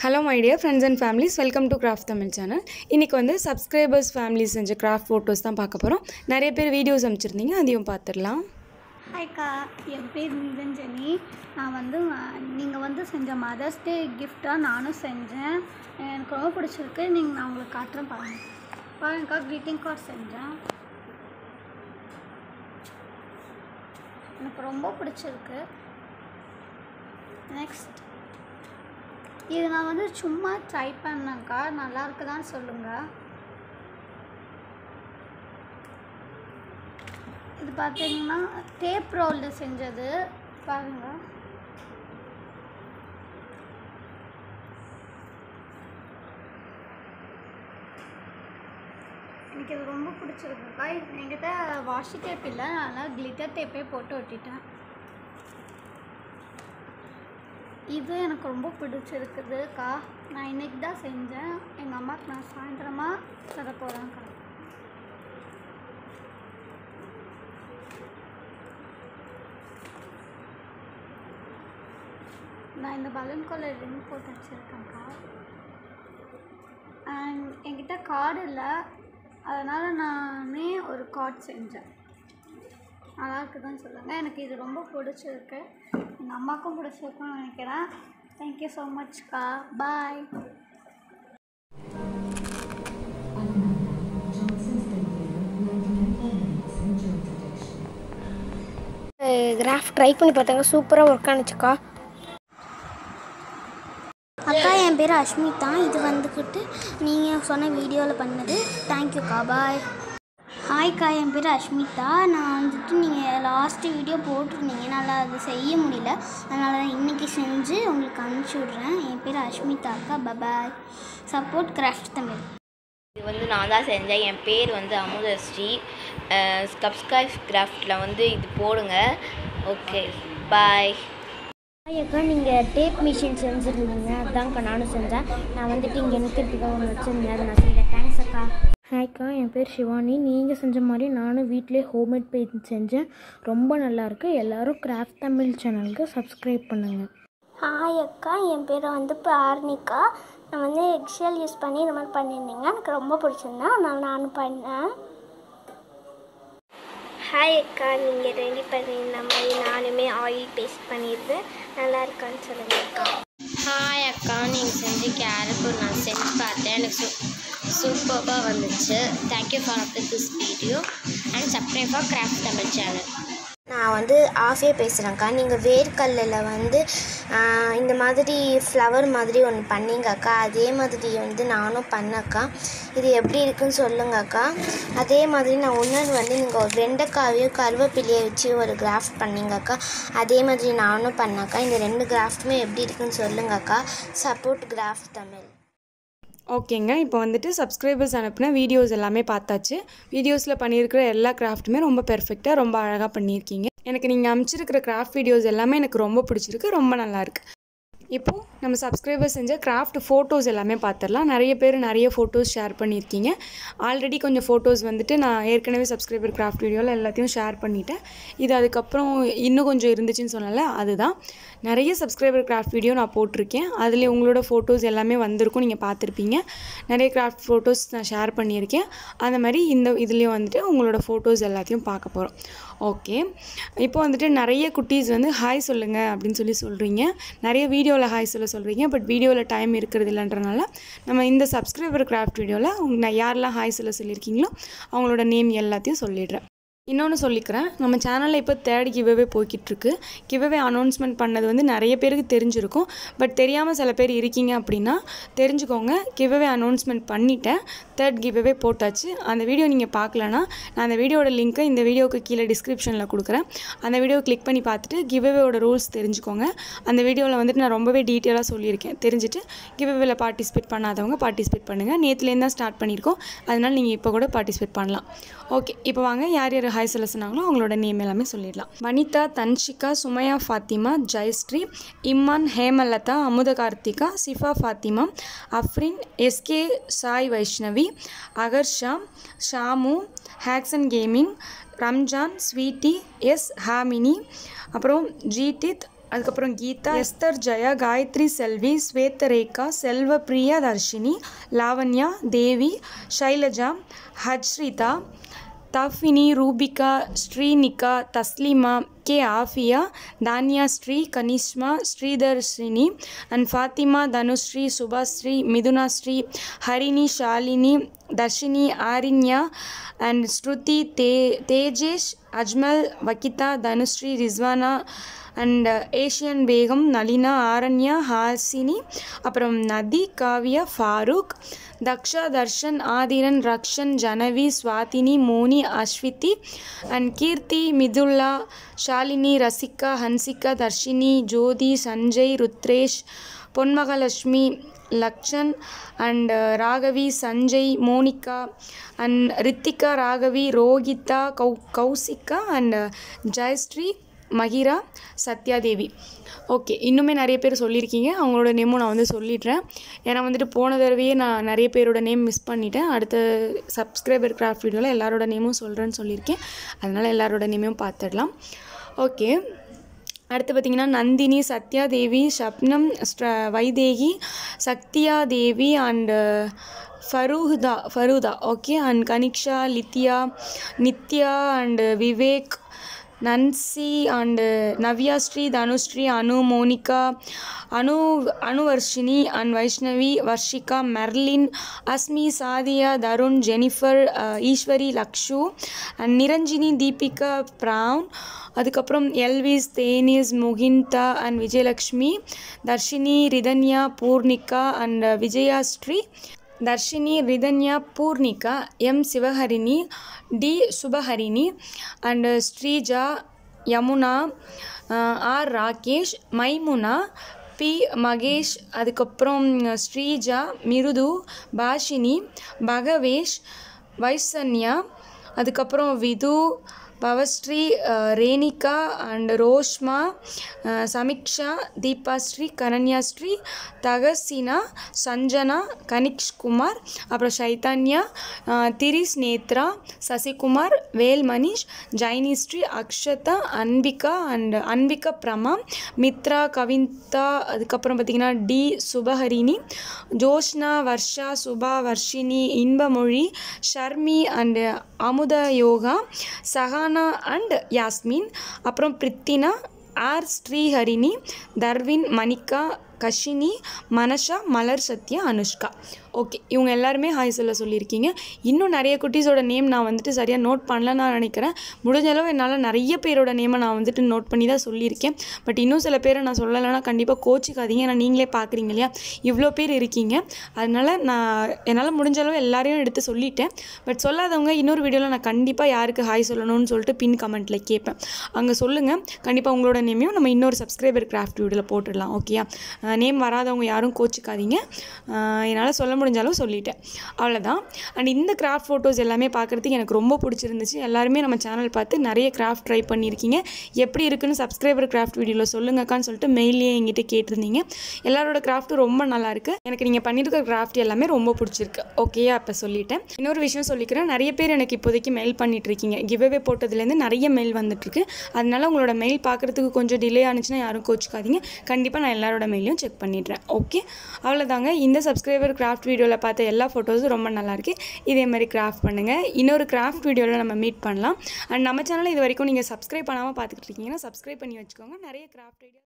hello my dear friends and families welcome to craft Tamil channel இன்றைக்கி வந்து subscribers families செஞ்ச craft photos தான் பார்க்க போகிறோம் நிறைய பேர் வீடியோஸ் அமைச்சிருந்தீங்க அதையும் பார்த்துடலாம் ஹாய்க்கா என் பேர் நிரஞ்சனி நான் வந்து நீங்கள் வந்து செஞ்ச மதர்ஸ் டே கிஃப்டாக நானும் செஞ்சேன் எனக்கு ரொம்ப பிடிச்சிருக்கு நீங்கள் நான் உங்களுக்கு காட்டுறேன் பாருங்கள் பாருங்கக்கா க்ரீட்டிங் கார்டு செஞ்சேன் எனக்கு ரொம்ப பிடிச்சிருக்கு நெக்ஸ்ட் இது நான் வந்து சும்மா ட்ரை பண்ணேன்க்கா நல்லா இருக்குதான்னு சொல்லுங்கள் இது பார்த்தீங்கன்னா டேப் ரோலில் செஞ்சது பாருங்க எனக்கு இது ரொம்ப பிடிச்சிருக்குக்கா இது என்கிட்ட வாஷி டேப் இல்லை அதனால் கிளிட்டர் டேப்பே போட்டு ஒட்டிட்டேன் இது எனக்கு ரொம்ப பிடிச்சிருக்குதுக்கா நான் இன்னைக்கு தான் செஞ்சேன் எங்கள் அம்மாவுக்கு நான் சாயந்தரமாக தர போகிறேன்க்கா நான் இந்த பலூன் கலர் ரிங் போட்டு வச்சுருக்கேன்க்கா அண்ட் என்கிட்ட கார்டு இல்லை அதனால் நானே ஒரு கார்டு செஞ்சேன் நல்லா இருக்குதுன்னு சொல்லுங்கள் எனக்கு இது ரொம்ப பிடிச்சிருக்கு எங்கள் அம்மாவுக்கும் பிடிச்சிருக்குன்னு நினைக்கிறேன் தேங்க்யூ ஸோ மச்க்கா பாய் கிராஃப் ட்ரை பண்ணி பார்த்தாங்க சூப்பராக ஒர்க் ஆனிச்சுக்கா அக்கா என் பேர் அஷ்மிதா இது வந்துக்கிட்டு நீங்கள் சொன்ன வீடியோவில் பண்ணது தேங்க்யூக்கா பாய் ஹாய்க்கா என் பேர் அஷ்மிதா நான் வந்துட்டு நீங்கள் லாஸ்ட்டு வீடியோ போட்டிருந்தீங்க என்னால் அது செய்ய முடியல அதனால தான் இன்றைக்கி செஞ்சு உங்களுக்கு அனுப்பிச்சி விட்றேன் என் பேர் அஷ்மிதா அக்கா பபாய் சப்போர்ட் கிராஃப்ட் தமிழ் இது வந்து நான் தான் செஞ்சேன் என் பேர் வந்து அமுதஸ்ரீ சப்ஸ்கிரைப் கிராஃப்டில் வந்து இது போடுங்க ஓகே பாய் அக்கா நீங்கள் டேப் மிஷின் செஞ்சுருந்தீங்க அதான்க்கா நானும் செஞ்சேன் நான் வந்துட்டு இங்கே நிற்கிறதுக்காக ஒன்று வச்சுருந்தேன் அதை நான் செஞ்சேன் தேங்க்ஸ் அக்கா ஹாய்க்கா என் பேர் சிவானி நீங்கள் செஞ்ச மாதிரி நானும் வீட்டிலே ஹோம்மேட் பெயிண்ட் செஞ்சேன் ரொம்ப நல்லாயிருக்கு எல்லோரும் கிராஃப்ட் தமிழ் சேனலுக்கு சப்ஸ்கிரைப் பண்ணுங்கள் ஹாய் அக்கா என் பேர் வந்து பார்னிகா நான் வந்து எக்ஷியல் யூஸ் பண்ணி இந்த மாதிரி பண்ணியிருந்தீங்க எனக்கு ரொம்ப பிடிச்சிருந்தேன் நான் நானும் பண்ணேன் ஹாய் அக்கா நீங்கள் ரெடி பண்ணியிருந்த மாதிரி நானுமே ஆயில் பேஸ்ட் பண்ணியிருந்தேன் நல்லா இருக்கான்னு சொல்லுங்கள் அக்கா ஹாய் அக்கா நீங்கள் செஞ்ச கேரட் நான் செஞ்சு பார்த்தேன் எனக்கு சூ சூப்பராக வந்துச்சு thank you for of this video and subscribe for craft Tamil channel நான் வந்து ஆஃபே பேசுகிறேன்க்கா நீங்கள் வேர்க்கல்லில் வந்து ஆஹ், இந்த மாதிரி ஃப்ளவர் மாதிரி ஒன்று பண்ணீங்கக்கா அதே மாதிரி வந்து நானும் பண்ணக்கா இது எப்படி இருக்குன்னு சொல்லுங்கக்கா அதே மாதிரி நான் இன்னொரு வந்து நீங்கள் ஒரு வெண்டைக்காவையும் கருவேப்பிலையை வச்சு ஒரு கிராஃப்ட் பண்ணீங்கக்கா அதே மாதிரி நானும் பண்ணக்கா இந்த ரெண்டு கிராஃப்ட்டுமே எப்படி இருக்குன்னு சொல்லுங்கக்கா சப்போர்ட் கிராஃப்ட் தமிழ் ஓகேங்க இப்போ வந்துட்டு சப்ஸ்கிரைபர்ஸ் அனுப்பின வீடியோஸ் எல்லாமே பார்த்தாச்சு வீடியோஸில் பண்ணியிருக்கிற எல்லா கிராஃப்ட்டுமே ரொம்ப பெர்ஃபெக்டாக ரொம்ப அழகாக பண்ணியிருக்கீங்க எனக்கு நீங்கள் அமைச்சிருக்கிற கிராஃப்ட் வீடியோஸ் எல்லாமே எனக்கு ரொம்ப பிடிச்சிருக்கு ரொம்ப நல்லாயிருக்கு இப்போது நம்ம சப்ஸ்கிரைபர் செஞ்ச கிராஃப்ட் ஃபோட்டோஸ் எல்லாமே பார்த்துடலாம் நிறைய பேர் நிறைய ஃபோட்டோஸ் ஷேர் பண்ணியிருக்கீங்க ஆல்ரெடி கொஞ்சம் ஃபோட்டோஸ் வந்துட்டு நான் ஏற்கனவே சப்ஸ்கிரைபர் கிராஃப்ட் வீடியோவில் எல்லாத்தையும் ஷேர் பண்ணிட்டேன் இது அதுக்கப்புறம் இன்னும் கொஞ்சம் இருந்துச்சுன்னு சொன்னல அதுதான் நிறைய சப்ஸ்கிரைபர் கிராஃப்ட் வீடியோ நான் போட்டிருக்கேன் அதில் உங்களோட ஃபோட்டோஸ் எல்லாமே வந்திருக்கும் நீங்கள் பார்த்துருப்பீங்க நிறைய கிராஃப்ட் ஃபோட்டோஸ் நான் ஷேர் பண்ணியிருக்கேன் அந்த மாதிரி இந்த இதுலேயும் வந்துட்டு உங்களோட ஃபோட்டோஸ் எல்லாத்தையும் பார்க்க போகிறோம் ஓகே இப்போ வந்துட்டு நிறைய குட்டீஸ் வந்து ஹாய் சொல்லுங்கள் அப்படின்னு சொல்லி சொல்கிறீங்க நிறைய வீடியோவில் ஹாய் சொல்ல சொல்கிறீங்க பட் வீடியோவில் டைம் இருக்கிறது இல்லைன்றனால நம்ம இந்த சப்ஸ்கிரைபர் கிராஃப்ட் வீடியோவில் நான் யாரெல்லாம் ஹாய் சொல்ல சொல்லியிருக்கீங்களோ அவங்களோட நேம் எல்லாத்தையும் சொல்லிடுறேன் இன்னொன்று சொல்லிக்கிறேன் நம்ம சேனலில் இப்போ தேர்ட் கிவ்அவே போய்கிட்டுருக்கு கிவ்அவே அனௌன்ஸ்மெண்ட் பண்ணது வந்து நிறைய பேருக்கு தெரிஞ்சிருக்கும் பட் தெரியாமல் சில பேர் இருக்கீங்க அப்படின்னா தெரிஞ்சுக்கோங்க கிவ்அவே அனௌன்ஸ்மெண்ட் பண்ணிட்டேன் தேர்ட் கிவ்அவே போட்டாச்சு அந்த வீடியோ நீங்கள் பார்க்கலனா நான் அந்த வீடியோட லிங்க்கை இந்த வீடியோவுக்கு கீழே டிஸ்கிரிப்ஷனில் கொடுக்குறேன் அந்த வீடியோ கிளிக் பண்ணி பார்த்துட்டு கிவ்அவேவோட ரூல்ஸ் தெரிஞ்சுக்கோங்க அந்த வீடியோவில் வந்துட்டு நான் ரொம்பவே டீட்டெயிலாக சொல்லியிருக்கேன் தெரிஞ்சுட்டு கிவ்அவேல பார்ட்டிசிபேட் பண்ணாதவங்க பார்ட்டிசிபேட் பண்ணுங்கள் நேற்றுலேருந்து தான் ஸ்டார்ட் பண்ணியிருக்கோம் அதனால் நீங்கள் இப்போ கூட பார்ட்டிசிபேட் பண்ணலாம் ஓகே இப்போ வாங்க யார் யார் ஹாய் சொல்ல சொன்னாங்களோ அவங்களோட நேம் எல்லாமே சொல்லிடலாம் வனிதா தன்ஷிகா சுமையா Fathima Jayashree Imman Hemalatha Amudha Karthika Shifa Fathima Afrin SK Sai Vaishnavi Akarsha Shamu Hexon gaming Ramzan Sweety S Hamini அப்புறம் ஜீடித் அதுக்கப்புறம் Geetha Esther Jaya Gayathri Selvi Swetharekha Selva Priya Dharshini Lavanya Devi Shailaja Hajritha Dafini Rubika Srinika Taslima K Afiya Taniya Sri Kanishma Sridharshini and Fathima Dhanushree Subashree Mithuna Sri Harini Shalini Dharshini Arinya and Shruti தே தேஜேஷ் அஜ்மல் வகிதா தனுஸ்ரீ ரிஸ்வானா அண்ட் ஏஷியன் பேகம் நளினா ஆரண்யா ஹாசினி அப்புறம் நதி Kavya Farooq Daksha Darshan Aadhiran Rakshan Janavi Swathini Moni Aswithi and Keerthi Mithulla Shalini Rasika Hansika Dharshini Jothi Sanjay Rudresh Ponmagalakshmi Lakshan and Raghavi Sanjay Monika and Rithika Raghavi Rohitha கௌ கௌசிகா அண்ட் ஜெயஸ்ரீ மகிரா சத்யாதேவி ஓகே இன்னுமே நிறைய பேர் சொல்லியிருக்கீங்க அவங்களோட நேமும் நான் வந்து சொல்லிடுறேன் ஏன்னா வந்துட்டு போன தடவையே நான் நிறைய பேரோட நேம் மிஸ் பண்ணிட்டேன் அடுத்த சப்ஸ்கிரைபர் கிராஃப்ட் வீடியோவில் எல்லாரோட நேமும் சொல்கிறேன்னு சொல்லியிருக்கேன் அதனால் எல்லாரோட நேமையும் பார்த்துடலாம் ஓகே அடுத்து பார்த்திங்கன்னா நந்தினி சத்யா தேவி ஷப்னம் ஸ்ர Vaidehi Sakthiya Devi and Faruhtha Farutha okay and Kaniksha Lithiya Nithya and Vivek Nancy and Navya Sri Dhanushree Anu Monika Anu Anuvarshini and Vaishnavi Varshika Merlin Asmi Sadiya Tharun Jennifer அஹ், ஈஸ்வரி லக்ஷு அண்ட் நிரஞ்சினி தீபிகா ப்ரவுன் அதுக்கப்புறம் Elvis Denis Mukindha and Vijayalakshmi Dharshini Rithanya Poornika and Vijaya Sri Dharshini Rithanya Poornika M Sivaharini T Subaharini and Sreeja Yamuna அஹ், ஆர் ராகேஷ் மைமுனா பி மகேஷ் அதுக்கப்புறம் ஸ்ரீஜா மிருது பாஷினி பகவேஷ் வைசன்யா அதுக்கப்புறம் விது பவஸ்ரீ அஹ், ரேணிகா அண்ட் ரோஷ்மா அஹ், சமிக்ஷா தீபாஸ்ரீ கரண்யாஸ்ரீ தகசினா சஞ்சனா கனிஷ்குமார் அப்புறம் சைதன்யா அஹ், திரிஸ் நேத்ரா சசிகுமார் வேல் மனிஷ் ஜைனிஸ்ரீ அக்ஷதா அன்பிகா அண்ட் அன்பிகா பிரமா மித்ரா கவிந்தா அதுக்கப்புறம் பார்த்திங்கன்னா T Subaharini Joshna Varsha Suba Varshini Inbamozhi Sharmi and Amudha Yoga Sahana and Yasmin அப்புறம் பிரித்தினா ஆர் ஸ்ரீஹரிணி தர்வின் மணிகா கஷினி மனஷா மலர் சத்யா அனுஷ்கா ஓகே இவங்க எல்லாருமே ஹாய் சொல்ல சொல்லியிருக்கீங்க இன்னும் நிறைய குட்டீஸோட நேம் நான் வந்துட்டு சரியாக நோட் பண்ணலன்னு நான் நினைக்கிறேன் முடிஞ்ச அளவு என்னால் நிறைய பேரோட நேமை நான் வந்துட்டு நோட் பண்ணி தான் சொல்லியிருக்கேன் பட் இன்னும் சில பேரை நான் சொல்லலைன்னா கண்டிப்பாக கோச்சிக்காதீங்க ஏன்னா நீங்களே பார்க்குறீங்க இல்லையா இவ்வளோ பேர் இருக்கீங்க அதனால நான் என்னால் முடிஞ்ச அளவு எல்லாரையும் எடுத்து சொல்லிட்டேன் பட் சொல்லாதவங்க இன்னொரு வீடியோவில் நான் கண்டிப்பாக யாருக்கு ஹாய் சொல்லணும்னு சொல்லிட்டு பின் கமெண்ட்டில் கேட்பேன் அங்கே சொல்லுங்கள் கண்டிப்பாக உங்களோட நேமையும் நம்ம இன்னொரு சப்ஸ்கிரைபர் கிராஃப்ட் வீடியோவில் போட்டுடலாம் ஓகேயா நேம் வராதவங்க யாரும் கோச்சிக்காதீங்க அஹ் என்னால் சொல்ல முடிஞ்ச அளவு சொல்லிட்டேன் அவ்வளோதான் அண்ட் இந்த கிராஃப்ட் ஃபோட்டோஸ் எல்லாமே பார்க்குறதுக்கு எனக்கு ரொம்ப பிடிச்சிருந்துச்சு எல்லாருமே நம்ம சேனல் பார்த்து நிறைய கிராஃப்ட் ட்ரை பண்ணியிருக்கீங்க எப்படி இருக்குன்னு சப்ஸ்கிரைபர் கிராஃப்ட் வீடியோவில் சொல்லுங்கக்கான்னு சொல்லிட்டு மெயிலே என்கிட்ட கேட்டிருந்தீங்க எல்லாரோட கிராஃப்ட்டும் ரொம்ப நல்லா இருக்கு எனக்கு நீங்கள் பண்ணியிருக்க கிராஃப்ட் எல்லாமே ரொம்ப பிடிச்சிருக்கு ஓகேயா அப்போ சொல்லிட்டேன் இன்னொரு விஷயம் சொல்லிக்கிறேன் நிறைய பேர் எனக்கு இப்போதைக்கு மெயில் பண்ணிட்டு இருக்கீங்க கிவ்அவே போட்டதுலேருந்து நிறைய மெயில் வந்துட்டுருக்கு அதனால உங்களோட மெயில் பார்க்குறதுக்கு கொஞ்சம் டிலே ஆனிச்சுன்னா யாரும் கோச்சிக்காதீங்க கண்டிப்பாக நான் எல்லாரோட மெயிலையும் செக் பண்ணிடுறேன் ஓகே அவ்வளோதாங்க இந்த சப்ஸ்கிரைபர் கிராஃப்ட் வீடியோவில் பார்த்த எல்லா ஃபோட்டோஸும் ரொம்ப நல்லா இருக்கு இதே மாதிரி கிராஃப்ட் பண்ணுங்கள் இன்னொரு கிராஃப்ட் வீடியோவில் நம்ம மீட் பண்ணலாம் அண்ட் நம்ம சேனலை இது வரைக்கும் நீங்கள் சப்ஸ்கிரைப் பண்ணாமல் பார்த்துக்கிட்டு இருக்கீங்கன்னா சப்ஸ்கிரைப் பண்ணி வச்சுக்கோங்க நிறைய கிராஃப்ட் ஐடியா